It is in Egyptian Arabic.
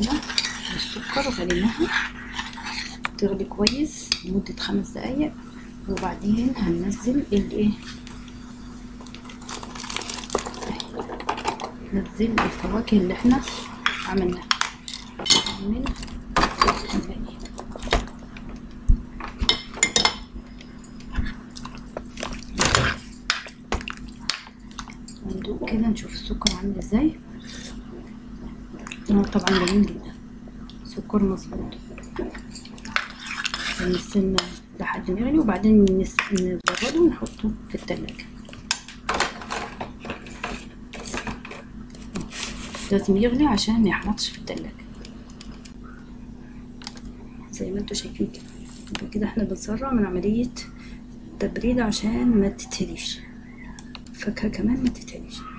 المية والسكر وغليناها تغلي كويس لمدة خمس دقايق وبعدين هننزل الايه ننزل الفواكه اللي احنا عملناها من الباقي وندوق كده نشوف السكر عامل ازاي هو طبعا جميل جدا سكر مظبوط نستنى لحد ما يغلي وبعدين نس- نبرده ونحطه في التلاجة لازم يغلي عشان ما يحمضش في التلاجة زي ما انتوا شايفين كده يبقى كده احنا بنسرع من عملية تبريد عشان ما تتهريش الفاكهة كمان ما تتهريش